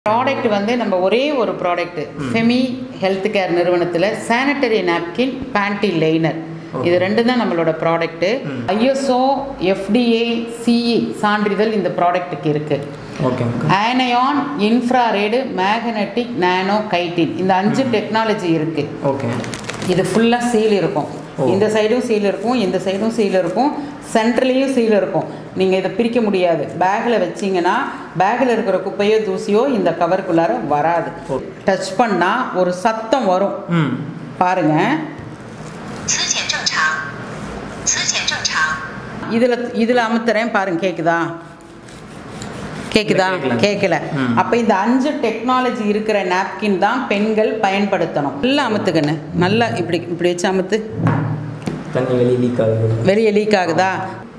Product வந்து நம்ம ஒரே ஒரு ப்ராடக்ட் ஃபெமி ஹெல்த் கேர் நிறுவனத்தில் சானிட்டரி நாப்கின் பேண்டி லைனர் இது ரெண்டு தான் நம்மளோட ப்ராடக்ட்டு ஐஎஸ்ஓ எஃப்டிஏ சிஇ சான்றிதழ் இந்த ப்ராடக்ட்டுக்கு இருக்குது okay anion infrared magnetic nano chitin இந்த அஞ்சு டெக்னாலஜி இருக்குது ஓகே இது ஃபுல்லாக சீல் இருக்கும் இந்த சைடும் சீல் இருக்கும் இந்த சைடும் சீல் இருக்கும் சென்ட்ரலையும் சீல் இருக்கும் நீங்கள் இதை பிரிக்க முடியாது பேக்கில் வச்சிங்கன்னா பேக்கில் இருக்கிற குப்பையோ தூசியோ இந்த கவருக்குள்ளார வராது டச் பண்ணால் ஒரு சத்தம் வரும் ம் பாருங்க 此前正常，此前正常。 இதில் இதில் அமுத்துறேன் பாருங்க கேட்குதா கேட்குதா கேட்கல. கேட்கல ம். அப்போ இந்த அஞ்சு டெக்னாலஜி இருக்கிற நாப்கின் தான் பெண்கள் பயன்படுத்தணும் நல்லா அமுத்துக்கண்ணு நல்லா இப்படி இப்படி வச்சு அமுத்து தண்ணி வெளியே லீக் ஆகுது வெளியே லீக் ஆகுதா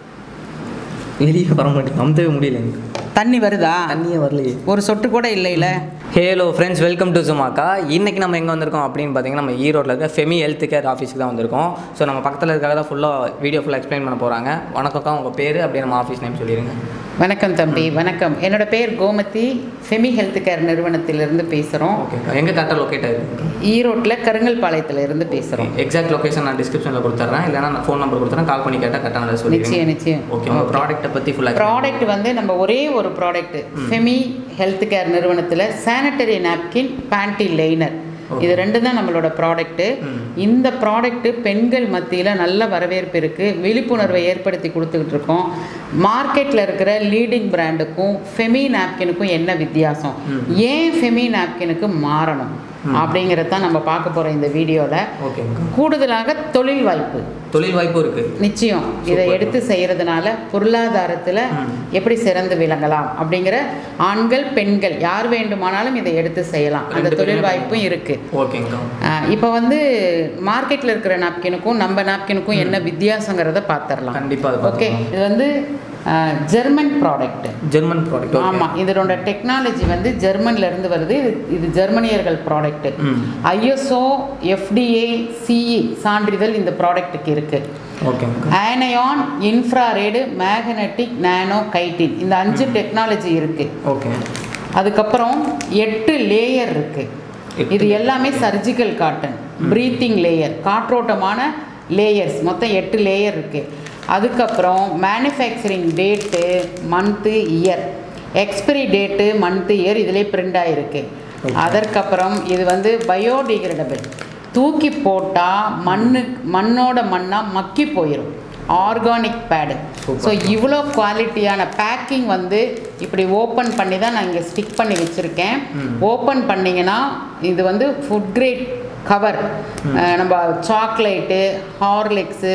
வெளியே வர மாட்டேங்குது அமுத்தவே முடியல எனக்கு தண்ணி வருதா தண்ணியே வரலையே ஒரு சொட்டு கூட இல்லைல்ல ஹேலோ ஃப்ரெண்ட்ஸ் வெல்கம் டு சுமாக்கா இன்றைக்கி நம்ம எங்கே வந்திருக்கோம் அப்படின்னு பார்த்தீங்கன்னா நம்ம ஈரோட்டில் இருக்க ஃபெமி ஹெல்த் கேர் ஆஃபீஸ்க்கு தான் வந்திருக்கோம் ஸோ நம்ம பக்கத்தில் இருக்காக தான் ஃபுல்லாக வீடியோ ஃபுல்லாக எக்ஸ்பிளைன் பண்ண போகிறாங்க வணக்கம்க்கா உங்கள் பேர் அப்படியே நம்ம ஆஃபீஸ் நேம் சொல்லிடுங்க வணக்கம் தம்பி வணக்கம் என்னோட பேர் கோமதி ஃபெமி ஹெல்த் கேர் நிறுவனத்திலிருந்து பேசுகிறோம் ஓகேக்கா எங்கே கரெக்டாக லொக்கேட் ஆகிருக்கு ஈரோட்டில் கருங்கல்பாளையத்துல இருந்து பேசுகிறோம் எக்ஸாக்ட் லொகேஷன் நான் டிஸ்கிரிப்ஷனில் கொடுத்துட்றேன் இல்லைனா நான் ஃபோன் நம்பர் கொடுத்துறேன் கால் பண்ணி கேட்டால் கரெக்டாக நல்லா நிச்சயம் சொல்லிடுங்க நிச்சயம் ஓகே உங்கள் ப்ராடக்ட்டை பற்றி ஃபுல்லாக ப்ராடக்ட் வந்து நம்ம ஒரே ஒரு ப்ராடக்ட் ஃபெமி ஹெல்த் கேர் நிறுவனத்தில் சானிட்டரி நாப்கின் பேண்டி லைனர் இது ரெண்டு தான் நம்மளோட ப்ராடக்ட்டு இந்த ப்ராடக்ட்டு பெண்கள் மத்தியில் நல்ல வரவேற்பு இருக்குது விழிப்புணர்வை ஏற்படுத்தி கொடுத்துக்கிட்டு இருக்கோம் மார்க்கெட்டில் இருக்கிற லீடிங் பிராண்டுக்கும் ஃபெமி நாப்கினுக்கும் என்ன வித்தியாசம் ஏன் ஃபெமி நாப்கினுக்கு மாறணும் அப்படிங்கிறத தான் நம்ம பார்க்க போகிறோம் இந்த வீடியோவில் ஓகேங்கக்கா கூடுதலாக தொழில் வாய்ப்பு தொழில் வாய்ப்பும் இருக்குது நிச்சயம் இதை எடுத்து செய்கிறதுனால பொருளாதாரத்தில் எப்படி சிறந்து விளங்கலாம் அப்படிங்கிற ஆண்கள் பெண்கள் யார் வேண்டுமானாலும் இதை எடுத்து செய்யலாம் அந்த ரெண்டு தொழில் பேருமே வாய்ப்பும் இருக்குது ஓகேங்கக்கா இப்போ வந்து மார்க்கெட்டில் இருக்கிற நாப்கினுக்கும் நம்ம நாப்கினுக்கும் என்ன வித்தியாசங்கிறத பார்த்துடலாம் கண்டிப்பாக அது ஓகே பார்த்துக்கலாம். இது வந்து அஹ், ஜெர்மன் ப்ராடக்ட் ஜெர்மன் ப்ராடக்ட் ஆமாம் இதனோட டெக்னாலஜி வந்து ஜெர்மன்ல இருந்து வருது இது இது ஜெர்மனியர்கள் ப்ராடக்ட் ம். ஐஎஸ்ஓ எஃப்டிஏ சிஇ சான்றிதழ் இந்த ப்ராடக்ட்டுக்கு இருக்குது ஓகேங்கக்கா anion infrared magnetic nano chitin இந்த அஞ்சு டெக்னாலஜி இருக்கு ஓகே அதுக்கப்புறம் எட்டு லேயர் இருக்கு எட்டு இது எல்லாமே சர்ஜிக்கல் காட்டன் ப்ரீத்திங் லேயர் காற்றோட்டமான லேயர்ஸ் மொத்தம் எட்டு லேயர் இருக்கு அதுக்கப்புறம் manufacturing date month year expiry date month year இதிலே பிரிண்ட் ஆகிருக்கு அதற்கப்புறம் இது வந்து பயோடிகிரேடபிள் தூக்கி போட்டால் மண்ணு மண்ணோட மண்ணாக மக்கி போயிடும் ஆர்கானிக் பேடு ஸோ இவ்வளோ குவாலிட்டியான பேக்கிங் வந்து இப்படி ஓப்பன் பண்ணி தான் நான் இங்கே ஸ்டிக் பண்ணி வச்சுருக்கேன் ஓப்பன் பண்ணிங்கன்னா இது வந்து ஃபுட் கிரேட் கவர் நம்ம சாக்லேட்டு ஹார்லிக்ஸு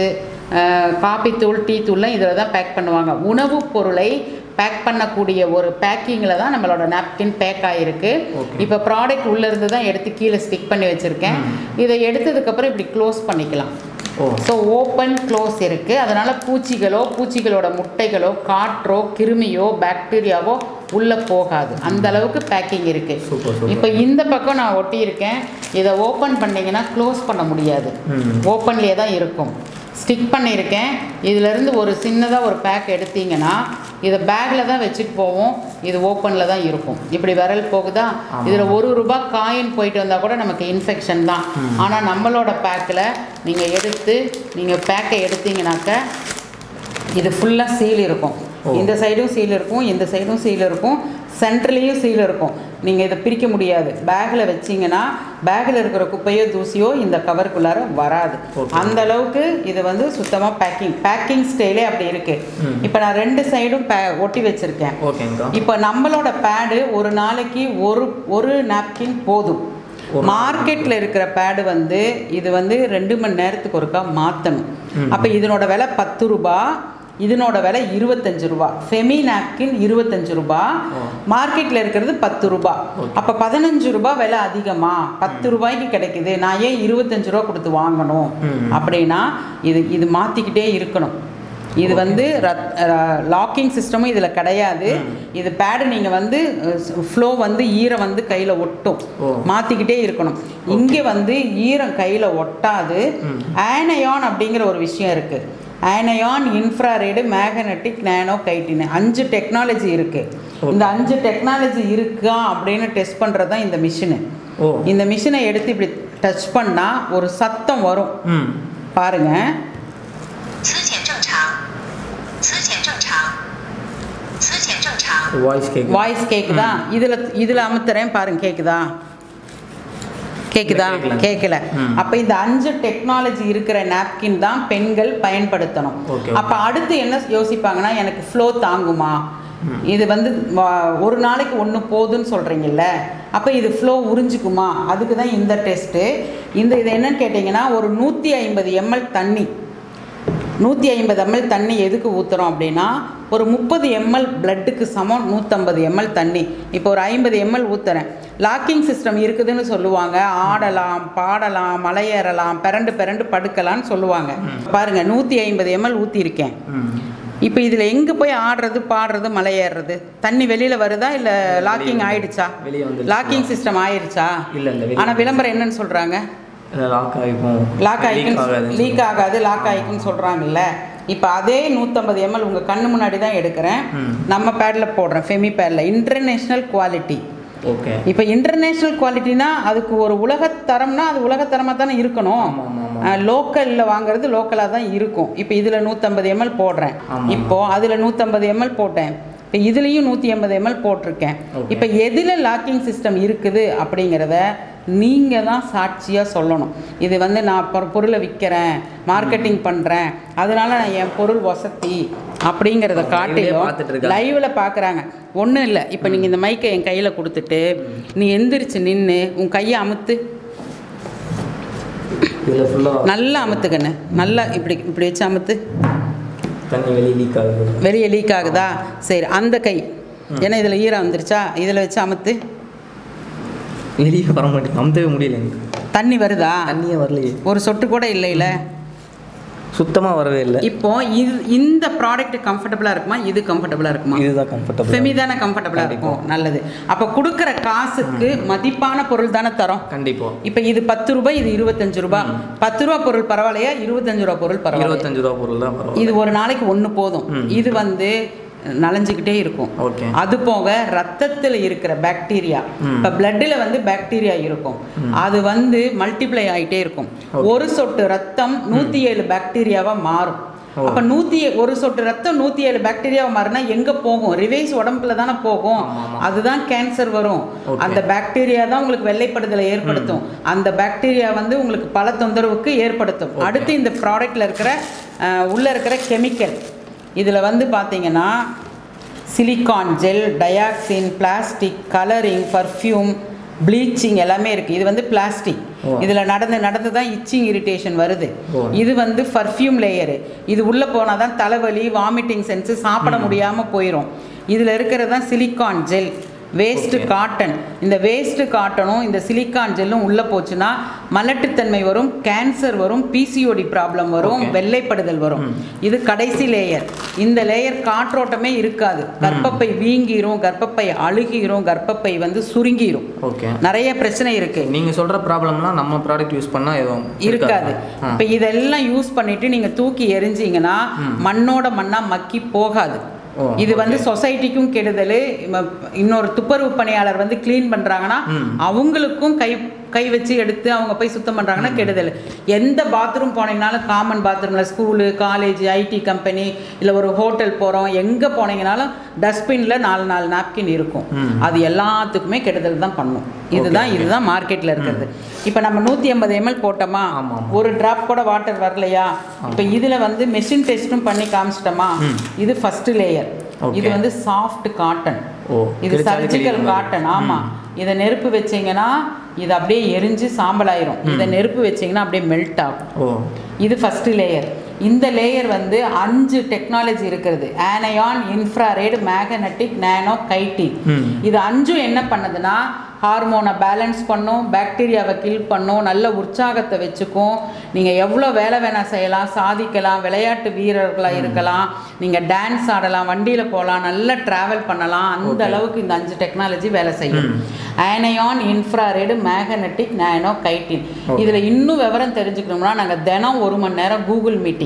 காபி தூள் டீ தூள்லாம் இதில் தான் பேக் பண்ணுவாங்க உணவுப் பொருளை பேக் பண்ணக்கூடிய ஒரு பேக்கிங்கில் தான் நம்மளோட நாப்கின் பேக் ஆகிருக்கு இப்போ ப்ராடக்ட் உள்ளேருந்து தான் எடுத்து கீழே ஸ்டிக் பண்ணி வச்சுருக்கேன் இதை எடுத்ததுக்கப்புறம் இப்படி க்ளோஸ் பண்ணிக்கலாம் ஓ ஸோ ஓப்பன் க்ளோஸ் இருக்குது அதனால் பூச்சிகளோ பூச்சிகளோட முட்டைகளோ காற்றோ கிருமியோ பாக்டீரியாவோ உள்ளே போகாது அந்த அளவுக்கு பேக்கிங் இருக்குது சூப்பர் சூப்பர் இப்போ இந்த பக்கம் நான் ஒட்டியிருக்கேன் இதை ஓப்பன் பண்ணீங்கன்னா க்ளோஸ் பண்ண முடியாது ம். ஓப்பன்லேயே தான் இருக்கும் ஸ்டிக் பண்ணியிருக்கேன் இதிலேருந்து ஒரு சின்னதாக ஒரு பேக் எடுத்தீங்கன்னா இதை பேக்கில் தான் வச்சுட்டு போவோம் இது ஓப்பனில் தான் இருக்கும் இப்படி விரல் போகுதா இதில் ஒரு ரூபாய் காயின் போயிட்டு வந்தால் கூட நமக்கு இன்ஃபெக்ஷன் தான் ஆனால் நம்மளோட பேக்கில் நீங்கள் எடுத்து நீங்கள் பேக்கை எடுத்தீங்கனாக்க இது ஃபுல்லாக சீல் இருக்கும் இந்த சைடும் சீல் இருக்கும் இந்த சைடும் சீல் இருக்கும் சென்ட்ரலையும் சீல் இருக்கும் நீங்கள் இதை பிரிக்க முடியாது பேக்கில் வச்சிங்கன்னா பேக்கில் இருக்கிற குப்பையோ தூசியோ இந்த கவருக்குள்ளார வராது அந்த அளவுக்கு இது வந்து சுத்தமாக பேக்கிங் பேக்கிங் ஸ்டைலே அப்படி இருக்குது இப்போ நான் ரெண்டு சைடும் பே ஒட்டி வச்சுருக்கேன் ஓகேங்கக்கா இப்போ நம்மளோட பேடு ஒரு நாளைக்கு ஒரு ஒரு நாப்கின் போதும் மார்க்கெட்டில் இருக்கிற பேடு வந்து இது வந்து ரெண்டு மணி நேரத்துக்கு ஒருக்கா மாற்றணும் அப்போ இதனோட விலை பத்து ரூபா இதனோட விலை இருபத்தஞ்சு ரூபா ஃபெமி நாப்கின் இருபத்தஞ்சு ரூபா மார்க்கெட்டில் இருக்கிறது பத்து ரூபா அப்போ பதினஞ்சு ரூபா விலை அதிகமா பத்து ரூபாய்க்கு கிடைக்குது நான் ஏன் இருபத்தஞ்சு ரூபா கொடுத்து வாங்கணும் அப்படின்னா இது இது மாற்றிக்கிட்டே இருக்கணும் இது வந்து லாக்கிங் சிஸ்டமும் இதில் கிடையாது இது பேடு நீங்கள் வந்து ஃப்ளோ வந்து ஈரம் வந்து கையில் ஒட்டும் மாற்றிக்கிட்டே இருக்கணும் இங்கே வந்து ஈரம் கையில் ஒட்டாது ஆனயான் அப்படிங்கிற ஒரு விஷயம் இருக்குது anion infrared magnetic nano chitin அஞ்சு டெக்னாலஜி இருக்குது இந்த அஞ்சு டெக்னாலஜி இருக்கா அப்படின்னு டெஸ்ட் பண்ணுறது தான் இந்த மிஷினு ஓ இந்த மிஷினை எடுத்து இப்படி டச் பண்ணால் ஒரு சத்தம் வரும் ம் பாருங்க 此前正常，此前正常，此前正常。 வாய்ஸ் கேட்கு வாய்ஸ் கேக்குதா இதுல இதுல அமுத்துறேன் பாருங்க கேக்குதா கேக்குதா இல்ல, கேக்கல. கேட்கல ம். அப்ப இந்த அஞ்சு டெக்னாலஜி இருக்கிற நாப்கின் தான் பெண்கள் பயன்படுத்தணும் Okay, அப்ப அடுத்து என்ன யோசிப்பாங்கன்னா எனக்கு ஃப்ளோ தாங்குமா இது வந்து வா- ஒரு நாளைக்கு ஒன்று போதுன்னு சொல்கிறீங்கல்ல அப்போ இது ஃப்ளோ உறிஞ்சிக்குமா அதுக்கு தான் இந்த டெஸ்ட்டு இந்த இது என்னன்னு கேட்டிங்கன்னா ஒரு நூற்றி ஐம்பது எம்எல் தண்ணி நூற்றி ஐம்பது எம்எல் தண்ணி எதுக்கு ஊற்றுறோம் அப்படின்னா ஒரு முப்பது எம்எல் பிளட்டுக்கு சமம் நூற்றம்பது எம்எல் தண்ணி இப்போ ஒரு ஐம்பது எம்எல் ஊற்றுறேன் லாக்கிங் சிஸ்டம் இருக்குதுன்னு சொல்லுவாங்க ஆடலாம் பாடலாம் மலையேறலாம் பிறண்டு பிறண்டு படுக்கலாம்னு சொல்லுவாங்க பாருங்க நூற்றி ஐம்பது எம்எல் ஊற்றிருக்கேன் ம் இப்போ இதில் எங்கே போய் ஆடுறது பாடுறது மலையேறுறது தண்ணி வெளியில் வருதா இல்லை லாக்கிங் ஆயிடுச்சா வெளியே வந்துருச்சு. லாக்கிங் சிஸ்டம் ஆயிடுச்சா இல்ல, இல்ல, வெளியே ஆனால் விளம்பரம் என்னன்னு சொல்கிறாங்க லாக் ஆகிக்கும் லாக் ஆகிக்குன்னு ஆகாதுன்னு லீக் ஆகாது லாக் ஆகிக்குன்னு சொல்கிறாங்கல்ல இப்போ அதே நூற்றம்பது எம்எல் உங்கள் கண்ணு முன்னாடி தான் எடுக்கிறேன் ம். நம்ம பேடில் போடுறேன் ஃபெமி பேடில் இன்டர்நேஷ்னல் குவாலிட்டி ஓகே இப்போ இன்டர்நேஷ்னல் குவாலிட்டினா அதுக்கு ஒரு உலகத்தரம்னா அது உலகத்தரமாக தானே இருக்கணும் ஆமா, ஆமா, ஆமா. லோக்கலில் வாங்குறது லோக்கலாக தான் இருக்கும் இப்போ இதில் நூற்றம்பது எம்எல் போடுறேன் ஆமா. இப்போ அதில் நூற்றம்பது எம்எல் போட்டேன் இப்போ இதுலேயும் நூற்றி எண்பது எம்எல் போட்டிருக்கேன் Okay. இப்போ எதில் லாக்கிங் சிஸ்டம் இருக்குது அப்படிங்கிறத நீங்கள் தான் சாட்சியாக சொல்லணும் இது வந்து நான் பொ- பொருளை விற்கிறேன் மார்க்கெட்டிங் பண்ணுறேன் அதனால நான் என் பொருள் வசதி அப்படிங்கிறத அவங்க live-லயே காட்டிலும் பார்த்துட்டு இருக்காங்க. லைவில் பார்க்குறாங்க ஒன்றும் இல்லை இப்போ நீங்கள் இந்த மைக்கை என் கையில் கொடுத்துட்டு நீ எந்திரிச்சு நின்று உன் கையை அமுத்து இதில் ஃபுல்லாக நல்லா அமுத்துக்கண்ணு நல்லா இப்படி இப்படி வச்சு அமுத்து தண்ணி வெளியே லீக் ஆகுது வெளியே லீக் ஆகுதா சரி அந்த கை ஏன்னா இதில் ஈரம் வந்துருச்சா இதில் வச்சு அமுத்து வெளியே வர மாட்டேங்குது அமுத்தவே முடியல எனக்கு தண்ணி வருதா தண்ணியே வரலையே ஒரு சொட்டு கூட இல்லைல்ல சுத்தமாக வரவே இல்லை இப்போ இது இந்த ப்ராடக்ட் கம்ஃபர்டபுளாக இருக்குமா இது கம்ஃபர்டபுளாக இருக்குமா இதுதான் கம்ஃபர்டபுள் ஃபெமி தானே கம்ஃபர்டபுளாக இருக்கும் நல்லது அப்போ கொடுக்குற காசுக்கு மதிப்பான பொருள் தானே தரோம் கண்டிப்பா இப்போ இது பத்து ரூபாய் இது இருபத்தஞ்சு ரூபாய் பத்து ரூபா பொருள் பரவாயில்லையா இருபத்தஞ்சு ரூபா பொருள் பரவாயில்லையா இருபத்தஞ்சு ரூபா பொருள் தான் பரவாயில்ல இது ஒரு நாளைக்கு ஒன்று போதும் ம். இது வந்து நனைஞ்சுக்கிட்டே இருக்கும் ஓகே அது போக ரத்தத்தில் இருக்கிற பாக்டீரியா ம். இப்போ பிளட்டில் வந்து பாக்டீரியா இருக்கும் அது வந்து மல்டிப்ளை ஆகிட்டே இருக்கும் Okay. ஒரு சொட்டு ரத்தம் நூற்றி ஏழு பாக்டீரியாவா மாறும் ஓ. அப்போ நூற்றி ஒரு சொட்டு ரத்தம் நூற்றி ஏழு பாக்டீரியாவை மாறினா எங்கே போகும் ரிவைஸ் உடம்புல தானே போகும் ஆமா, ஆமா. அதுதான் கேன்சர் வரும் Okay. அந்த பாக்டீரியா தான் உங்களுக்கு வெள்ளைப்படுதலை ஏற்படுத்தும் அந்த பாக்டீரியா வந்து உங்களுக்கு பல தொந்தரவுக்கு ஏற்படுத்தும் Okay. அடுத்து இந்த ப்ராடக்ட்ல இருக்கிற அஹ், உள்ள இருக்கிற கெமிக்கல் இதில் வந்து பார்த்தீங்கன்னா silicon gel dioxin plastic colouring perfume bleaching எல்லாமே இருக்குது இது வந்து பிளாஸ்டிக் ஓ. இதில் நடந்து நடந்து தான் இச்சிங் இரிட்டேஷன் வருது ஓ. இது வந்து பர்ஃப்யூம் லேயரு இது உள்ளே போனால் தான் தலைவலி வாமிட்டிங் சென்ஸு சாப்பிட முடியாமல் போயிடும் இதில் இருக்கிறது தான் silicon gel waste Okay. Cotton இந்த வேஸ்ட்டு காட்டனும் இந்த சிலிக்கான் ஜெல்லும் உள்ளே போச்சுன்னா மலட்டுத்தன்மை வரும் கேன்சர் வரும் பிசிஓடி ப்ராப்ளம் வரும் Okay. வெள்ளைப்படுதல் வரும் ம். இது கடைசி லேயர் இந்த லேயர் காற்றோட்டமே இருக்காது கர்ப்பப்பை வீங்கிரும் கர்ப்பப்பை அழுகிரும் கர்ப்பப்பை வந்து சுருங்கிரும் ஓகே நிறைய பிரச்சனை இருக்கு நீங்க சொல்ற ப்ராப்ளம்லாம் நம்ம ப்ராடக்ட் யூஸ் பண்ணா எதுவும் இருக்காது ஆ. இப்போ இதெல்லாம் யூஸ் பண்ணிட்டு நீங்க தூக்கி எரிஞ்சீங்கன்னா மண்ணோட மண்ணா மக்கி போகாது ஓ, இது வந்து okay. சொசைட்டிக்கும் கெடுதல் இம- இன்னொரு துப்புரவு பணியாளர் வந்து க்ளீன் பண்றாங்கன்னா ம். அவங்களுக்கும் கை கை வச்சு எடுத்து அவங்க போய் சுத்தம் பண்றாங்கன்னா கெடுதல் எந்த பாத்ரூம் போனீங்கனாலும் காமன் பாத்ரூம்ல ஸ்கூலு காலேஜ் ஐடி கம்பெனி இல்லை ஒரு ஹோட்டல் போறோம் எங்க போனீங்கனாலும் டஸ்ட்பின்ல நாலு நாலு நாப்கின் இருக்கும் ம். அது எல்லாத்துக்குமே கெடுதல் தான் பண்ணும் இதுதான் okay. இதுதான் மார்க்கெட்ல இருக்கிறது இப்போ நம்ம நூற்றி ஐம்பது எம்எல் போட்டோமா ஆமா, ஆமா. ஒரு டிராப் கூட வாட்டர் வரலையா இப்போ இதில் வந்து மெஷின் டெஸ்ட்டும் பண்ணி காமிச்சிட்டோமா ம். இது ஃபர்ஸ்ட் லேயர் Okay. இது வந்து சாஃப்ட் காட்டன் ஓ இது கிழிச்சாலும் சர்ஜிக்கல் கிழிக்கிற மாதிரி. காட்டன் ஆமா இதை நெருப்பு வச்சீங்கன்னா இது அப்படியே எரிஞ்சு சாம்பலாயிரும் இதை நெருப்பு வச்சீங்கன்னா அப்படியே மெல்ட் ஆகும் ஓ இது ஃபர்ஸ்ட் லேயர் இந்த லேயர் வந்து அஞ்சு டெக்னாலஜி இருக்கிறது ஆனயான் இன்ஃப்ராரெட் மேக்னட்டிக் நானோ கைட்டி ம். இது அஞ்சும் என்ன பண்ணுதுன்னா ஹார்மோனை பேலன்ஸ் பண்ணும் பாக்டீரியாவை கில் பண்ணும் நல்ல உற்சாகத்தை வச்சுக்கும் நீங்கள் எவ்வளோ வேலை வேணால் செய்யலாம் சாதிக்கலாம் விளையாட்டு வீரர்களாக இருக்கலாம் நீங்கள் டான்ஸ் ஆடலாம் வண்டியில் போகலாம் நல்லா ட்ராவல் பண்ணலாம் அந்த Okay. அளவுக்கு இந்த அஞ்சு டெக்னாலஜி வேலை செய்யும் anion infrared magnetic nano chitin Okay. இதில் இன்னும் விவரம் தெரிஞ்சுக்கணும்னா நாங்கள் தினம் ஒரு மணி நேரம் கூகுள் மீட்டிங்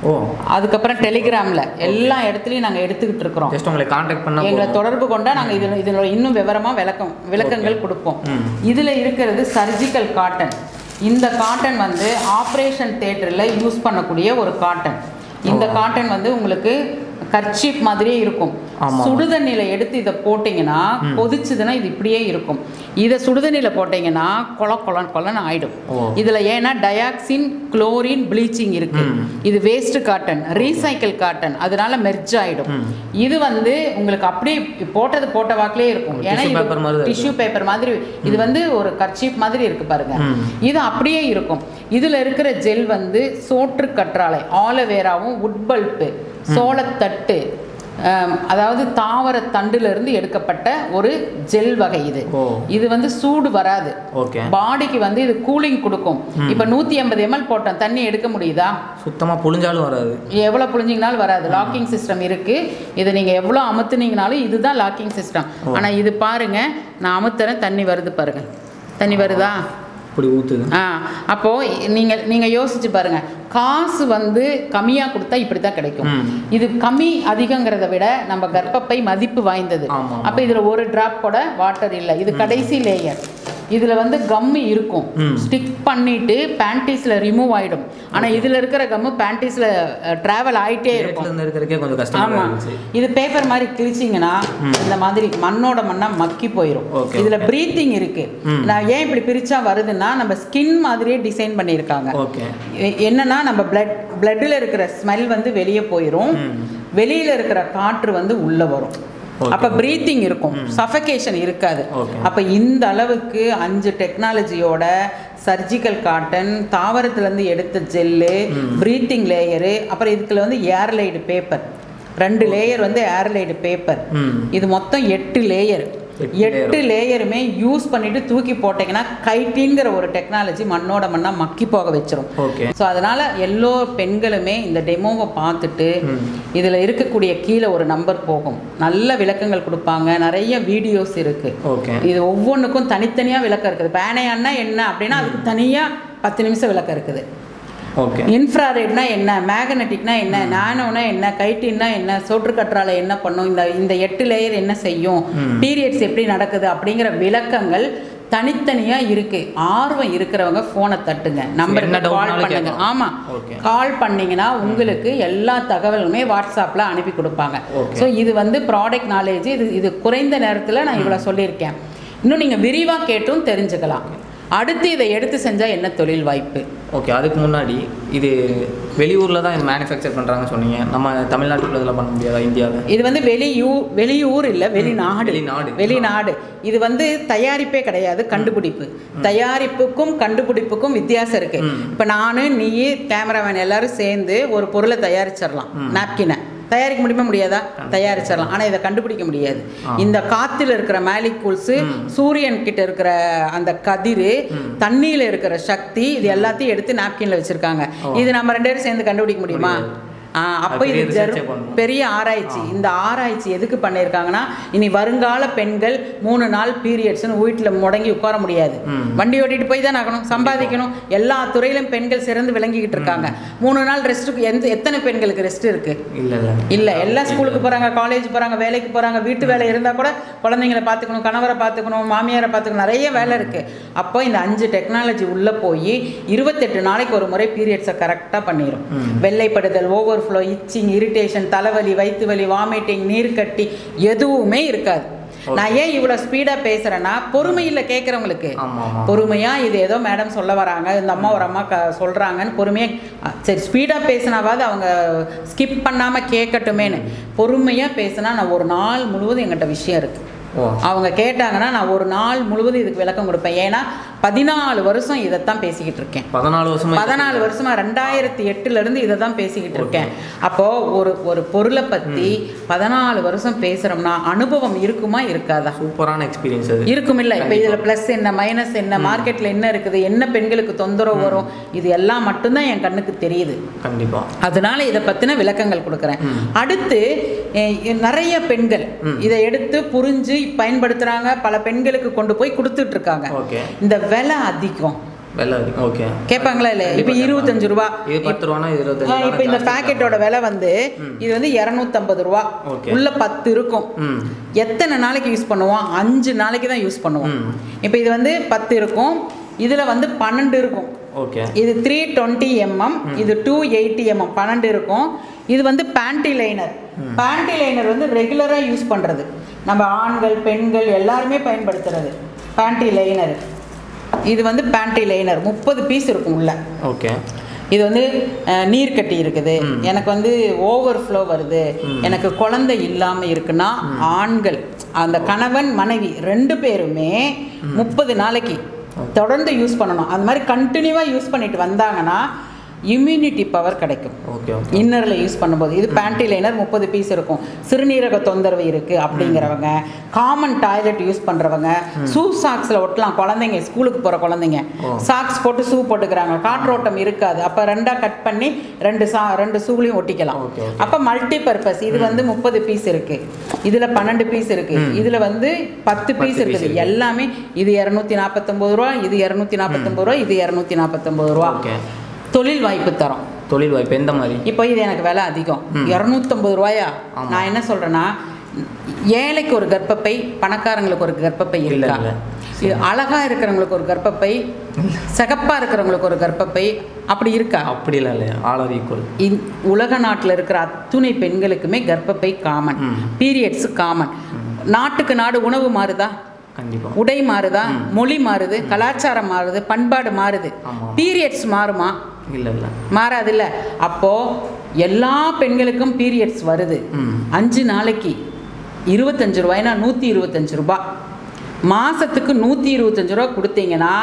ஓ அதுக்கப்புறம் டெலிகிராமில் எல்லா இடத்துலையும் நாங்கள் எடுத்துக்கிட்டு இருக்கிறோம் ஜஸ்ட் உங்களை காண்டாக்ட் பண்ண எங்களை தொடர்பு கொண்டா நாங்கள் இதில் இதில் இன்னும் விவரமாக விளக்கம் விளக்கங்கள் கொடுப்போம் ம். இதில் இருக்கிறது சர்ஜிக்கல் காட்டன் இந்த காட்டன் வந்து ஆப்ரேஷன் தேட்டரில் யூஸ் பண்ணக்கூடிய ஒரு காட்டன் இந்த காட்டன் வந்து உங்களுக்கு கர்ச்சீப் மாதிரியே இருக்கும் ஆமா. சுடுதண்ணியில் எடுத்து இதை போட்டிங்கன்னா கொதிச்சுதுன்னா இது இப்படியே இருக்கும் இதை சுடுதண்ணியில் போட்டிங்கன்னா கொல கொல கொலன்னு ஆயிடும் ஓ. இதில் ஏன்னா டயாக்சின் குளோரின் ப்ளீச்சிங் இருக்கு இது வேஸ்ட் காட்டன் ரீசைக்கிள் காட்டன் அதனால மெர்ஜ் ஆயிடும் இது வந்து உங்களுக்கு அப்படியே போட்டது போட்ட வாக்கிலே இருக்கும் ஒரு ஏன்னா tissue paper மாதிரி தான் டிஷ்யூ பேப்பர் மாதிரி இது வந்து ஒரு கர்ச்சீப் மாதிரி இருக்கு பாருங்க ம். இது அப்படியே இருக்கும் இதுல இருக்கிற ஜெல் வந்து சோற்று கற்றாழை ஆலோவேராவும் உட்பல்ப்பு சோளத்தட்டு ஆம், அதாவது தாவர தண்டுல இருந்து எடுக்கப்பட்ட ஒரு ஜெல் வகை இது ஓ. இது வந்து சூடு வராது ஓகே பாடிக்கு வந்து இது கூலிங் கொடுக்கும் இப்போ நூற்றி ஐம்பது எம்எல் போட்டோம் தண்ணி எடுக்க முடியுதா சுத்தமாக புழிஞ்சாலும் வராது எவ்வளோ புழிஞ்சிங்கனாலும் வராது லாக்கிங் சிஸ்டம் இருக்குது இதை நீங்கள் எவ்வளோ அமுத்துனீங்கனாலும் இதுதான் லாக்கிங் சிஸ்டம் ஆனால் இது பாருங்க நான் அமுத்துறேன் தண்ணி வருது பாருங்க தண்ணி வருதா இப்படி ஊற்றுது ஆ அப்போது நீங்கள் நீங்கள் யோசிச்சு பாருங்க காசு வந்து கம்மியாக கொடுத்தா இப்படி தான் கிடைக்கும் ம். இது கம்மி அதிகங்கிறத விட நம்ம கர்ப்பப்பை மதிப்பு வாய்ந்தது ஆமா, ஆமா. அப்போ இதில் ஒரு டிராப் கூட வாட்டர் இல்லை இது கடைசி லேயர் இதில் வந்து கம்மு இருக்கும் ம். ஸ்டிக் பண்ணிட்டு பேண்டீஸில் ரிமூவ் ஆகிடும் ஆனால் இதில் இருக்கிற கம்மு பேண்டீஸில் ட்ராவல் ஆகிட்டே இருக்கும் இருந்து இருக்கிறதுக்கே கொஞ்சம் கஷ்டமா ஆமா இருந்துச்சு இது பேப்பர் மாதிரி கிழிச்சிங்கன்னா இந்த மாதிரி மண்ணோட மண்ணா மக்கி போயிடும் Okay. இதுல ப்ரீத்திங் இருக்கு ம். நான் ஏன் இப்படி பிரிச்சா வருதுன்னா நம்ம ஸ்கின் மாதிரியே டிசைன் பண்ணியிருக்காங்க ஓகே எ- என்னன்னா நம்ம பிளட் பிளட்டில் இருக்கிற ஸ்மெல் வந்து வெளியே போயிடும் ம். வெளியில இருக்கிற காற்று வந்து உள்ள வரும் Okay. அப்ப பிரீத்திங் இருக்கும் சஃபகேஷன் இருக்காது Okay. அப்ப இந்த அளவுக்கு அஞ்சு டெக்னாலஜியோட சர்ஜிக்கல் காட்டன் தாவரத்துலேருந்து எடுத்த ஜெல்லு ப்ரீத்திங் லேயரு அப்புறம் இதுக்குள்ள வந்து ஏர்லைடு பேப்பர் ரெண்டு லேயர் வந்து ஏர்லைடு பேப்பர் ம் இது மொத்தம் எட்டு லேயர் எட்டு எட்டு லேயருமே யூஸ் பண்ணிட்டு தூக்கி போட்டீங்கன்னா கைட்டிங்கிற ஒரு டெக்னாலஜி மண்ணோட மண்ணா மக்கி போக வச்சிரும் ஓகே ஸோ அதனால எல்லோ பெண்களுமே இந்த டெமோவை பார்த்துட்டு ம். இதில் இருக்கக்கூடிய கீழே ஒரு நம்பர் போகும் நல்ல விளக்கங்கள் கொடுப்பாங்க நிறைய வீடியோஸ் இருக்கு ஓகே இது ஒவ்வொன்றுக்கும் தனித்தனியாக விளக்கம் இருக்குது பேனையான்னா என்ன அப்படின்னா அதுக்கு தனியாக பத்து நிமிஷம் விளக்கம் இருக்குது ஓகே இன்ஃப்ராரெட்னா என்ன மேக்னெட்டிக்னா என்ன நானோனா என்ன கைட்டின்னா என்ன சோற்று கற்றாழை என்ன பண்ணும் இந்த இந்த எட்டு லேயர் என்ன செய்யும் பீரியட்ஸ் எப்படி நடக்குது அப்படிங்கிற விளக்கங்கள் தனித்தனியா இருக்கு ஆர்வம் இருக்கிறவங்க ஃபோனை தட்டுங்க நம்பருக்கு என்ன doubt கால் னாலும் பண்ணுங்க கேட்கலாம். ஆமா Okay. கால் பண்ணீங்கன்னா உங்களுக்கு எல்லா தகவலுமே வாட்ஸ்அப்ல அனுப்பி கொடுப்பாங்க Okay. ஸோ இது வந்து ப்ராடக்ட் நாலேஜ் இது இது குறைந்த நேரத்தில் நான் இவ்வளோ சொல்லியிருக்கேன் இன்னும் நீங்கள் விரிவாக கேட்டும் தெரிஞ்சுக்கலாம் அடுத்து இதை எடுத்து செஞ்சால் என்ன தொழில் வாய்ப்பு ஓகே அதுக்கு முன்னாடி இது வெளியூரில் தான் இது மேனுஃபேக்சர் பண்ணுறாங்கன்னு சொன்னீங்க நம்ம தமிழ்நாட்டுக்குள்ள இதெல்லாம் பண்ண முடியாதா இந்தியாவில் இது வந்து வெளியூர் வெளியூர் இல்லை வெளிநாடு வெளிநாடு. வெளிநாடு இது வந்து தயாரிப்பே கிடையாது கண்டுபிடிப்பு தயாரிப்புக்கும் கண்டுபிடிப்புக்கும் வித்தியாசம் இருக்கு இப்போ நான் நீ கேமராமேன் எல்லாரும் சேர்ந்து ஒரு பொருளை தயாரிச்சிடலாம் நாப்கினை தயாரிக்க முடியுமா முடியாதா தயாரிச்சிடலாம் ஆனால் இதை கண்டுபிடிக்க முடியாது இந்த காத்துல இருக்கிற மேலிகூல்ஸ் சூரியன் கிட்ட இருக்கிற அந்த கதிர் தண்ணியில இருக்கிற சக்தி இது எல்லாத்தையும் எடுத்து நாப்கின்ல வச்சிருக்காங்க இது நம்ம ரெண்டு பேரும் சேர்ந்து கண்டுபிடிக்க முடியுமா ஆ, அப்போ பெரிய இது research ஜெர்- ஏ பண்ணணும். பெரிய ஆராய்ச்சி இந்த ஆராய்ச்சி எதுக்கு பண்ணியிருக்காங்கன்னா இனி வருங்கால பெண்கள் மூணு நாள் பீரியட்ஸ்னு வீட்டில் முடங்கி உட்கார முடியாது வண்டி ஓட்டிட்டு போய் தான் ஆகணும் சம்பாதிக்கணும் எல்லா துறையிலும் பெண்கள் சிறந்து விளங்கிக்கிட்டு இருக்காங்க மூணு நாள் ரெஸ்ட்டுக்கு எந்த எத்தனை பெண்களுக்கு ரெஸ்ட் இருக்கு இல்லை இல்லை இல்லை எல்லாம் ஸ்கூலுக்கு போகிறாங்க காலேஜ் போகிறாங்க வேலைக்கு போகிறாங்க வீட்டு வேலை இருந்தால் கூட குழந்தைங்களை பார்த்துக்கணும் கணவரை பார்த்துக்கணும் மாமியாரை பார்த்துக்கணும் நிறைய வேலை இருக்குது அப்போ இந்த அஞ்சு டெக்னாலஜி உள்ளே போய் இருபத்தெட்டு நாளைக்கு ஒரு முறை பீரியட்ஸை கரெக்டாக பண்ணிடும் வெள்ளைப்படுதல் ஓவர் ஃப்ளோ இச்சிங் இரிட்டேஷன் தலைவலி வயிற்று வலி வாமிட்டிங் நீர்க்கட்டி எதுவுமே இருக்காது நான் ஏன் இவ்வளோ ஸ்பீடாக பேசுகிறேன்னா பொறுமையில் கேட்குறவங்களுக்கு ஆமாம் ஆமாம் பொறுமையாக இது ஏதோ மேடம் சொல்ல வராங்க இந்த அம்மா ஒரு அம்மா க சொல்கிறாங்கன்னு பொறுமையாக சரி ஸ்பீடாக பேசினாவாது அவங்க ஸ்கிப் பண்ணாமல் கேட்கட்டுமேன்னு பொறுமையாக பேசினா நான் ஒரு நாள் முழுவதும் எங்கிட்ட விஷயம் இருக்குது ஓ அவங்க கேட்டாங்கன்னா நான் ஒரு நாள் முழுவதும் இதுக்கு விளக்கம் கொடுப்பேன் ஏன்னா பதினாலு வருஷம் இதைத்தான் பேசிக்கிட்டு இருக்கேன் பதினாலு வருஷமா பதினாலு வருஷமா ரெண்டாயிரத்தி எட்டுல இருந்து இதை தான் பேசிக்கிட்டு இருக்கேன் அப்போ ஒரு ஒரு பொருளை பத்தி பதினாலு வருஷம் பேசுறோம்னா அனுபவம் இருக்குமா இருக்காதா சூப்பரான எக்ஸ்பீரியன்ஸ் அது இருக்கும் இல்ல இப்ப இதுல பிளஸ் என்ன மைனஸ் என்ன மார்க்கெட்ல என்ன இருக்குது என்ன பெண்களுக்கு தொந்தரவு வரும் இது எல்லாம் மட்டும்தான் என் கண்ணுக்கு தெரியுது கண்டிப்பாக அதனால இதை பத்தின விளக்கங்கள் கொடுக்குறேன் அடுத்து எ- எ- நிறைய பெண்கள் இதை எடுத்து புரிஞ்சு பயன்படுத்துறாங்க பல பெண்களுக்கு கொண்டு போய் கொடுத்துட்டு இருக்காங்க ஓகே இந்த விலை அதிகம் வெள்ளை அதிகம் ஓகே கேட்பாங்களா இல்லை இப்போ இருபத்தஞ்சு ரூபா இது பத்து ரூபானா இது இருபத்தஞ்சு ரூபானா இப்போ இந்த ஜாஸ்தி பேக்கெட்டோட விலை வந்து இது வந்து இரநூத்தம்பது ரூபா Okay. உள்ள பத்து இருக்கும் ம் எத்தனை நாளைக்கு யூஸ் பண்ணுவோம் அஞ்சு நாளைக்கு தான் யூஸ் பண்ணுவோம் ம். இப்போ இது வந்து பத்து இருக்கும் இதில் வந்து பன்னெண்டு இருக்கும் ஓகே இது த்ரீ டுவெண்ட்டி எம்எம் இது டூ எயிட்டி எம்எம் பன்னெண்டு இருக்கும் இது வந்து பேண்டி லைனர் பேண்டி லைனர் வந்து ரெகுலராக யூஸ் பண்ணுறது நம்ம ஆண்கள் பெண்கள் எல்லாருமே பயன்படுத்துறது பேண்டி லைனர் இது வந்து பேண்டி லைனர் முப்பது பீஸ் இருக்கும் உள்ள ஓகே இது வந்து அஹ், நீர் கட்டி இருக்குது எனக்கு வந்து ஓவர் ஃப்ளோ வருது எனக்கு குழந்தை இல்லாமல் இருக்குன்னா ஆண்கள் அந்த கணவன் மனைவி ரெண்டு பேருமே முப்பது நாளைக்கு தொடர்ந்து யூஸ் பண்ணணும் அந்த மாதிரி கண்டினியூவாக யூஸ் பண்ணிட்டு வந்தாங்கன்னா இம்யூனிட்டி பவர் கிடைக்கும் ஓகே ஓகே இன்னரில் யூஸ் பண்ணும்போது இது பேண்டி லைனர் முப்பது பீஸ் இருக்கும் சிறுநீரக தொந்தரவு இருக்குது அப்படிங்கிறவங்க காமன் டாய்லெட் யூஸ் பண்ணுறவங்க ஷூ சாக்ஸில் ஒட்டலாம் குழந்தைங்க ஸ்கூலுக்கு போகிற குழந்தைங்க சாக்ஸ் போட்டு ஷூ போட்டுக்கிறாங்க காற்றோட்டம் இருக்காது அப்போ ரெண்டாக கட் பண்ணி ரெண்டு சா ரெண்டு ஷூலையும் ஒட்டிக்கலாம் Okay, okay. அப்போ மல்டி பர்பஸ் இது வந்து முப்பது பீஸ் இருக்குது இதில் பன்னெண்டு பீஸ் இருக்குது இதில் வந்து பத்து பீஸ் piece இருக்குது இருக்கு. எல்லாமே இது இரநூத்தி நாற்பத்தொம்பது ரூபா இது இரநூத்தி நாற்பத்தொம்பது ரூபா இது இரநூத்தி நாற்பத்தொம்பது ரூபா ஓகே தொழில் வாய்ப்பு தரோம் தொழில் வாய்ப்பு எந்த மாதிரி இப்போ இது எனக்கு விலை அதிகம் இரநூத்தம்பது ரூபாயா ஆமா. நான் என்ன சொல்றேன்னா ஏழைக்கு ஒரு கர்ப்பப்பை பணக்காரங்களுக்கு ஒரு கர்ப்பப்பை இல்ல, இருக்கா இல்ல. இது அழகா இருக்கிறவங்களுக்கு ஒரு கர்ப்பப்பை சிகப்பா இருக்கிறவங்களுக்கு ஒரு கர்ப்பப்பை அப்படி இருக்கா அப்படிலாம் இல்லையா ஆல் ஆர் ஈக்குவல் இந்- உலக நாட்டில் இருக்கிற அத்துணை பெண்களுக்குமே கர்ப்பப்பை காமன் ம். பீரியட்ஸ் காமன் நாட்டுக்கு நாடு உணவு மாறுதா கண்டிப்பாக உடை மாறுதா மொழி மாறுது கலாச்சாரம் மாறுது பண்பாடு மாறுது ஆமா. பீரியட்ஸ் மாறுமா இல்லை இல்லை மாறாதுல்ல அப்போ எல்லா பெண்களுக்கும் பீரியட்ஸ் வருது ம். அஞ்சு நாளைக்கு இருபத்தஞ்சு ரூபாய்னா நூற்றி இருபத்தஞ்சு ரூபாய் மாசத்துக்கு நூற்றி இருபத்தஞ்சு ரூபா கொடுத்தீங்கன்னா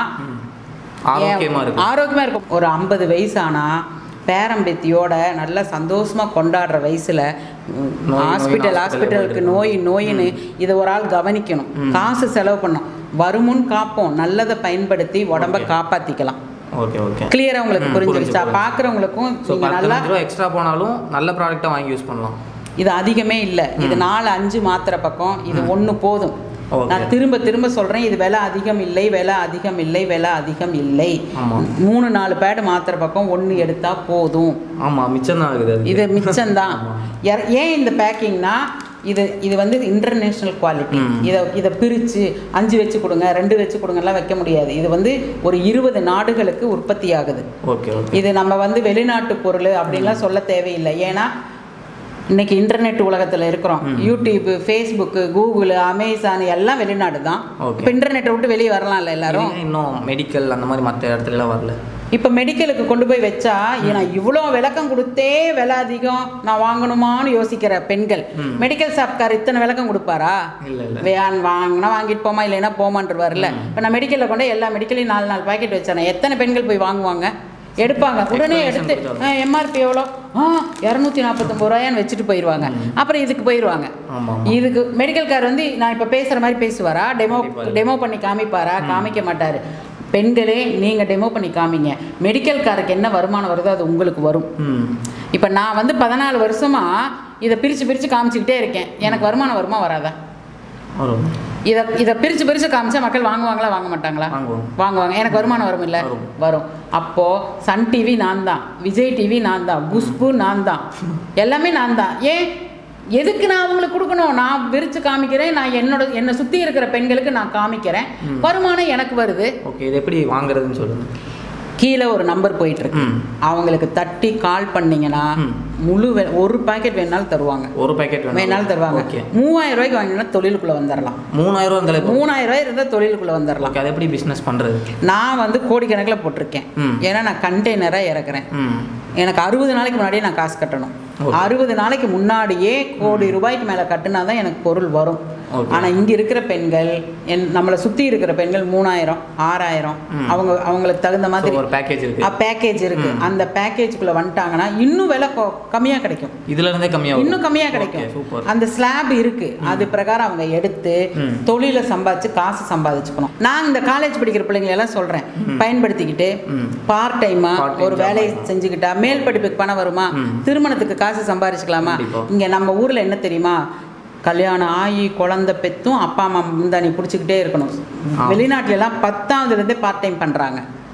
ஆரோக்கியமாக இருக்கும் ஆரோக்கியமாக இருக்கும் ஒரு ஐம்பது வயசானா பேரம்பேத்தியோட நல்லா சந்தோஷமா கொண்டாடுற வயசுல நோய், நோய், ஹாஸ்பிட்டல் hospital ஹாஸ்பிட்டலுக்கு போயிட்டு நோய் நோயின்னு இதை ஒரு ஆள் கவனிக்கணும் காசு செலவு பண்ணும் வருமுன் காப்போம் நல்லதை பயன்படுத்தி உடம்ப Okay. காப்பாத்திக்கலாம் ஓகே ஓகே கிளியரா உங்களுக்கு ம், புரிஞ்சிருச்சா புரிஞ்சு, புரிஞ்சு. பாக்குறவங்களுக்கும் ஸோ நீங்க நல்லா பத்து ரூபா எக்ஸ்ட்ரா போனாலும் நல்ல ப்ராடக்டாக வாங்கி யூஸ் பண்ணலாம் இது அதிகமே இல்லை இது நாலு அஞ்சு மாத்திரை பக்கம் இது ஒன்று போதும் Okay. நான் திரும்ப திரும்ப சொல்கிறேன் இது விலை அதிகம் இல்லை விலை அதிகம் இல்லை விலை அதிகம் இல்லை ஆமா. மூணு நாலு பேடு மாத்திரை பக்கம் ஒன்று எடுத்தா போதும் ஆமாம் மிச்சம் தான் ஆகுது அது இது மிச்சம்தான் ஆமா. எர- ஏன் இந்த பேக்கிங்னா இது இது வந்து இன்டர்நேஷ்னல் குவாலிட்டி ம். இதை இதை பிரித்து அஞ்சு வச்சு கொடுங்க ரெண்டு வச்சு கொடுங்கலாம் வைக்க முடியாது இது வந்து ஒரு இருபது நாடுகளுக்கு உற்பத்தி ஆகுது ஓகே ஓகே இது நம்ம வந்து வெளிநாட்டு பொருள் அப்படின்லாம் சொல்ல தேவையில்லை ஏன்னா இன்னைக்கு இன்டர்நெட் உலகத்தில் இருக்கிறோம் யூடியூப் ஃபேஸ்புக்கு கூகுள் அமேசான் எல்லாம் வெளிநாடு தான் Okay. இப்போ இன்டர்நெட்டை விட்டு வெளியே வரலாம்ல எல்லாரும் இது ஏன் இன்னும் மெடிக்கல் அந்த மாதிரி மற்ற இடத்துலலாம் வரல இப்போ மெடிக்கலுக்கு கொண்டு போய் வச்சா நான் இவ்வளோ விளக்கம் கொடுத்தே விலை அதிகம் நான் வாங்கணுமான்னு யோசிக்கிற பெண்கள் ம். மெடிக்கல் ஷாப்கார் இத்தனை விளக்கம் கொடுப்பாரா இல்லை இல்லை வேன் வாங்கினா வாங்கிட்டு போமா இல்லைன்னா போமான்றவார்ல இப்போ நான் மெடிக்கலில் கொண்டு எல்லா மெடிக்கலையும் நாலு நாலு பாக்கெட் வச்சேன் எத்தனை பெண்கள் போய் வாங்குவாங்க எடுப்பாங்க உடனே Explanation எடுத்து கொடுத்தாலும். எம்ஆர்பி எவ்வளோ ஆ இரநூத்தி நாற்பத்தொம்பது ரூபாயான்னு வச்சுட்டு போயிடுவாங்க அப்புறம் இதுக்கு போயிடுவாங்க ஆமாம் இதுக்கு மெடிக்கல் கார் வந்து நான் இப்போ பேசுகிற மாதிரி பேசுவாரா டெமோ கண்டிப்பா இல்ல. டெமோ பண்ணி காமிப்பாரா காமிக்க மாட்டார் பெண்களே நீங்கள் டெமோ பண்ணி காமிங்க மெடிக்கல் காருக்கு என்ன வருமானம் வருதோ அது உங்களுக்கு வரும் ம் இப்போ நான் வந்து பதினாலு வருஷமாக இதை பிரித்து பிரித்து காமிச்சிக்கிட்டே இருக்கேன் எனக்கு வருமானம் வருமா வராதா வரும் இதை இதை பிரித்து பிரித்து காமிச்சா மக்கள் வாங்குவாங்களா வாங்க மாட்டாங்களா வாங்குவோம் வாங்குவாங்க எனக்கு வருமானம் வரும் இல்லை வரும். வரும் அப்போது சன் டிவி நான் தான் விஜய் டிவி நான் தான் குஷ்பு நான் தான் எல்லாமே நான் தான் ஏன் எதுக்கு நான் அவங்களுக்கு கொடுக்கணும் நான் விரித்து காமிக்கிறேன் நான் என்னோட என்னை சுற்றி இருக்கிற பெண்களுக்கு நான் காமிக்கிறேன் வருமானம் எனக்கு வருது ஓகே இது எப்படி வாங்குறதுன்னு சொல்லுங்க கீழே ஒரு நம்பர் போயிட்டு இருக்கு ம் அவங்களுக்கு தட்டி கால் பண்ணீங்கன்னா ம். முழு வே- ஒரு பாக்கெட் வேணாலும் தருவாங்க ஒரு பேக்கெட் வேணாலும் தருவாங்க ஓகே மூவாயிரம் ரூபாய்க்கு வாங்கினா தொழிலுக்குள்ளே வந்துடலாம் மூணாயிரம் ரூபா இருந்தாலே போதும். மூணாயிரம் ரூபாய் இருந்தால் தொழிலுக்குள்ளே வந்துடலாம் ஓகே அது எப்படி பிஸ்னஸ் பண்ணுறது நான் வந்து கோடிக்கணக்கில் போட்டிருக்கேன் ம். ஏன்னா நான் கண்டெய்னராக இறக்குறேன் ம் எனக்கு அறுபது நாளைக்கு முன்னாடியே நான் காசு கட்டணும் ஓகே. அறுபது நாளைக்கு முன்னாடியே கோடி ரூபாய்க்கு மேலே கட்டினா தான் எனக்கு பொருள் வரும் ஓகே. ஆனால் இங்கே இருக்கிற பெண்கள் என் நம்மளை சுற்றி இருக்கிற பெண்கள் மூணாயிரம் ஆறாயிரம் ம். அவங்க அவங்களுக்கு தகுந்த So, மாதிரி ஒரு பேக்கேஜ் இருக்கு பேக்கேஜ் இருக்கு அந்த பேக்கேஜ்குள்ளே வந்துட்டாங்கன்னா இன்னும் விலை கம்மியாக கிடைக்கும் இதுல இருந்தே கம்மியாகும் இன்னும் கம்மியாக கிடைக்கும் சூப்பர் அந்த ஸ்லாப் இருக்கு அது பிரகாரம் அவங்க எடுத்து ம். தொழிலை சம்பாதிச்சு காசு சம்பாதிச்சுக்கணும் நான் இந்த காலேஜ் படிக்கிற பிள்ளைங்களை எல்லாம் சொல்றேன் பயன்படுத்திக்கிட்டு ம். பார்ட் டைமா Part time ஒரு job வேலையை பண்ணலாம். செஞ்சுக்கிட்டா மேல் படிப்புக்கு பணம் வருமா ம். திருமணத்துக்கு காசு சம்பாதிச்சுக்கலாமா கண்டிப்பா. இங்க நம்ம ஊர்ல என்ன தெரியுமா கல்யாணம் ஆகி குழந்தை பெத்தும் அப்பா அம்மா முந்தானி பிடிச்சிக்கிட்டே இருக்கணும் ஆ. வெளிநாட்டுல எல்லாம் பத்தாவதுல இருந்தே பார்ட் டைம் பண்றாங்க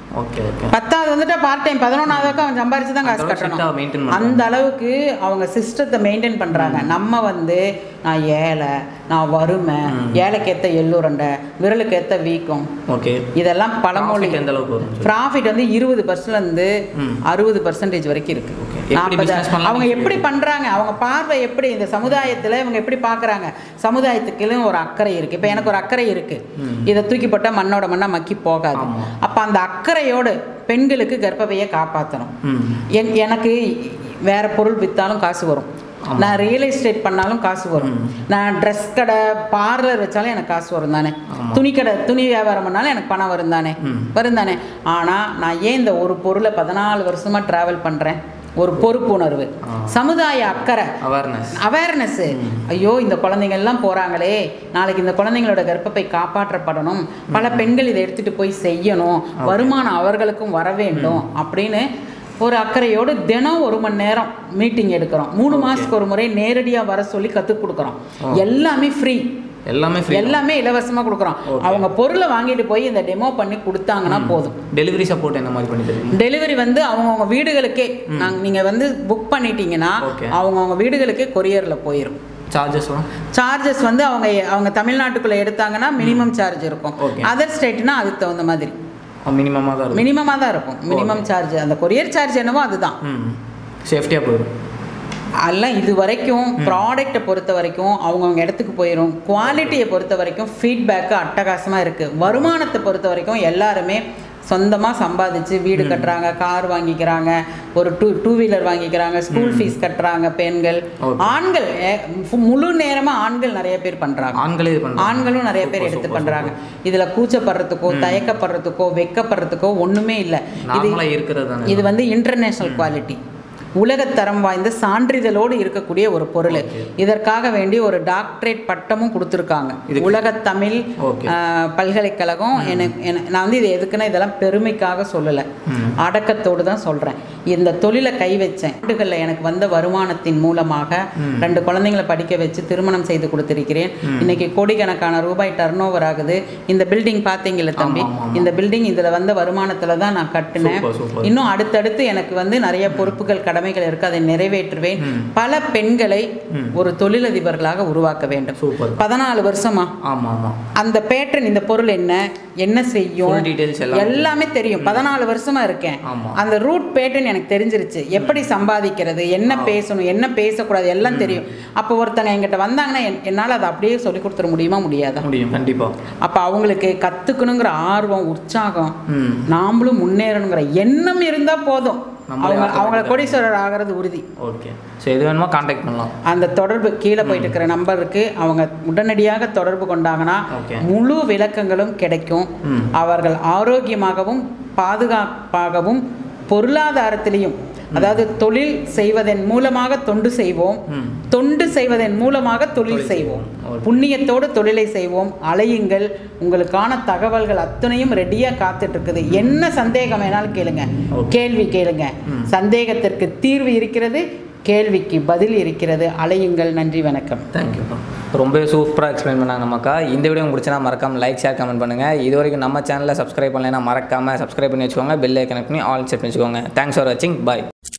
ஓகே ஓகே பத்தாவது வந்துட்டு பார்ட் டைம் பதினொன்றாவதுக்கு அவன் சம்பாரிச்சு தான் காசு அந்த அளவுக்கு strict ஆ maintain கட்டணும் பண்றாங்க. அந்த அளவுக்கு அவங்க சிஸ்டத்தை மெயின்டைன் பண்ணுறாங்க நம்ம வந்து நான் ஏழை நான் வறுமை ஏழைக்கேற்ற எள்ளுரண்டை விரலுக்கேற்ற வீக்கம் ஓகே இதெல்லாம் பழமொழி Profit எந்த அளவுக்கு வரும் ப்ராஃபிட் வந்து இருபது பர்சன்ட்லேருந்து ம். அறுபது பர்சன்டேஜ் வரைக்கும் இருக்கு Okay. எப்படி நாற்பது business பண்ணலாம் அவங்க நீங்க எப்படி பண்றாங்க அவங்க பார்வை எப்படி இந்த சமுதாயத்துல இவங்க எப்படி பார்க்கறாங்க சமுதாயத்துக்குன்னு ஒரு அக்கறை இருக்கு இப்போ எனக்கு ஒரு அக்கறை இருக்கு இதை தூக்கி போட்டா மண்ணோட மண்ணா மக்கி போகாது ஆமா. அப்ப அந்த அக்கறையோடு பெண்களுக்கு கர்ப்பப்பையை காப்பாற்றணும் ம் என் எனக்கு வேற பொருள் வித்தாலும் காசு வரும் நான் ரியல் எஸ்டேட் பண்ணாலும் காசு வரும் நான் ட்ரெஸ் கடை பார்லர் வச்சாலும் எனக்கு காசு வரும் தானே துணி கடை துணி வியாபாரம் பண்ணாலும் எனக்கு பணம் வரும் தானே வரும் தானே ஆனால் நான் ஏன் இந்த ஒரு பொருளை பதினாலு வருஷமா டிராவல் பண்ணுறேன் ஒரு பொறுப்புணர்வு சமுதாய அக்கறை அவேர்னஸ் அவேர்னஸ் ஐயோ இந்த குழந்தைங்க எல்லாம் போறாங்களே நாளைக்கு இந்த குழந்தைங்களோட கர்ப்பப்பை காப்பாற்றப்படணும் பல பெண்கள் இதை எடுத்துட்டு போய் செய்யணும் வருமானம் அவர்களுக்கும் வர வேண்டும் அப்படின்னு ஒரு அக்கறையோடு தினம் ஒரு மணி நேரம் மீட்டிங் எடுக்கிறோம் மூணு மாசத்துக்கு ஒரு முறை நேரடியாக வர சொல்லி கற்றுக் கொடுக்குறோம் எல்லாமே ஃப்ரீ எல்லாமே ஃப்ரீ எல்லாமே இலவசமா கொடுக்குறோம் அவங்க பொருளை வாங்கிட்டு போய் இந்த டெமோ பண்ணி கொடுத்தாங்கன்னா போதும் டெலிவரி சப்போர்ட் என்ன மாதிரி பண்ணி தருவீங்க டெலிவரி வந்து அவங்கவுங்க வீடுகளுக்கே நாங்க நீங்க வந்து புக் பண்ணிட்டீங்கன்னா Okay. அவங்கவுங்க வீடுகளுக்கே கொரியர்ல போயிடும் சார்ஜஸ்லாம் சார்ஜஸ் வந்து அவங்க அவங்க தமிழ்நாட்டுக்குள்ள எடுத்தாங்கன்னா மினிமம் சார்ஜ் இருக்கும் Okay. அதர் ஸ்டேட்னா அதுக்கு தகுந்த மாதிரி மினிமமாக தான் இருக்கும் மினிமமாக தான் இருக்கும் மினிமம் சார்ஜ் அந்த கொரியர் சார்ஜ் என்னவோ அதுதான் ம் சேஃப்டியாக போயிடும் எல்லாம் இது வரைக்கும் ப்ராடக்ட்டை பொறுத்த வரைக்கும் அவங்கவுங்க இடத்துக்கு போயிடும் குவாலிட்டியை பொறுத்த வரைக்கும் ஃபீட்பேக்கு அட்டகாசமாக இருக்குது வருமானத்தை பொறுத்த வரைக்கும் எல்லாருமே சொந்தமாக சம்பாதிச்சு வீடு கட்டுறாங்க கார் வாங்கிக்கிறாங்க ஒரு டூ டூ வீலர் வாங்கிக்கிறாங்க ஸ்கூல் ஃபீஸ் கட்டுறாங்க பெண்கள் Okay. ஆண்கள் ஏ, ஃபு- முழு நேரமாக ஆண்கள் நிறைய பேர் பண்ணுறாங்க ஆண்களே இது பண்ணுறாங்க ஆண்களும் நிறைய பேர் Super, எடுத்து super, பண்றாங்க இதுல கூச்சப்படுறதுக்கோ தயக்கப்படுறதுக்கோ வெக்கப்படுறதுக்கோ ஒண்ணுமே இல்லை இது நார்மலாக இருக்கிறது தானே இது வந்து இன்டர்நேஷனல் குவாலிட்டி உலகத்தரம் வாய்ந்த சான்றிதழோடு இருக்கக்கூடிய ஒரு பொருள் இதற்காக வேண்டி ஒரு டாக்டரேட் பட்டமும் கொடுத்துருக்காங்க இதுக்கு- உலகத் தமிழ் Okay. ஆஹ், பல்கலைக்கழகம் எனக்கு என- நான் வந்து இது எதுக்குன்னா இதெல்லாம் பெருமைக்காக சொல்லலை அடக்கத்தோடு தான் சொல்கிறேன் இந்த தொழிலை கை வச்சேன் ஆண்டுகளில் எனக்கு வந்த வருமானத்தின் மூலமாக ரெண்டு குழந்தைங்களை படிக்க வச்சு திருமணம் செய்து கொடுத்திருக்கிறேன் இன்னைக்கு கோடிக்கணக்கான ரூபாய் டர்ன் ஓவர் ஆகுது இந்த பில்டிங் பார்த்தீங்கல்ல தம்பி ஆமா, ஆமா. இந்த பில்டிங் இதில் வந்த வருமானத்தில் தான் நான் கட்டினேன் Super, super. இன்னும் அடுத்தடுத்து எனக்கு வந்து நிறைய பொறுப்புகள் கடமைகள் இருக்கு அதை நிறைவேற்றுவேன் பல பெண்களை ஒரு தொழிலதிபர்களாக உருவாக்க வேண்டும் சூப்பர் பதினாலு வருஷமா ஆமாம் ஆமாம் அந்த பேட்டர்ன் இந்த பொருள் என்ன என்ன செய்யும் Full details எல்லாம் எல்லாமே தெரியும் பதினாலு வருஷமா இருக்கேன் ஆமா. அந்த ரூட் பேட்டர்ன் எனக்கு தெரிஞ்சிருச்சு எப்படி சம்பாதிக்கிறது என்ன பேசணும் என்ன பேசக்கூடாது எல்லாம் தெரியும் அப்போ ஒருத்தங்க என்கிட்ட வந்தாங்கன்னா என்- என்னால அதை அப்படியே சொல்லி கொடுத்துட முடியுமா முடியாதா முடியும் கண்டிப்பாக அப்ப அவங்களுக்கு கத்துக்கணுங்கிற ஆர்வம் உற்சாகம் ம் நாமளும் முன்னேறணுங்கிற எண்ணம் இருந்தா போதும் நம்மளே அவங்க ஆக்க அவங்கள முடியாது. கோடீஸ்வரர் ஆகிறது உறுதி ஓகே ஸோ எது வேணுமோ காண்டாக்ட் பண்ணலாம் அந்த தொடர்பு கீழே போயிட்டு இருக்கிற நம்பருக்கு அவங்க உடனடியாக தொடர்பு கொண்டாங்கன்னா Okay. முழு விளக்கங்களும் கிடைக்கும் ம். அவர்கள் ஆரோக்கியமாகவும் பாதுகாப்பாகவும் பொருளாதாரத்திலையும் அதாவது தொழில் செய்வதன் மூலமாக தொண்டு செய்வோம் ம். தொண்டு செய்வதன் மூலமாக தொழில் தொழில் செய்வோம் செய்வோம். புண்ணியத்தோடு தொழிலை செய்வோம் அலையுங்கள் உங்களுக்கான தகவல்கள் அத்தனையும் ரெடியா காத்துட்டு இருக்குது என்ன சந்தேகம் வேணாலும் கேளுங்க Okay. கேள்வி கேளுங்க சந்தேகத்திற்கு தீர்வு இருக்கிறது கேள்விக்கு பதில் இருக்கிறது அலையுங்கள் நன்றி வணக்கம் தேங்க்யூப்பா ரொம்பவே சூப்பராக எக்ஸ்பிளைன் பண்ணாங்க நமக்கா இந்த வீடியோ உங்களுக்கு பிடிச்சனா மறக்காம லைக் ஷேர் கமெண்ட் பண்ணுங்கள் இது வரைக்கும் நம்ம சேனலில் சப்ஸ்கிரைப் பண்ணலைன்னா மறக்காமல் சப்ஸ்கிரைப் பண்ணி வச்சுக்கோங்க பெல் கனெக்ட் பண்ணி ஆல் செட் பண்ணி வச்சுக்கோங்க தேங்க்ஸ் ஃபார் வாட்சிங் பாய்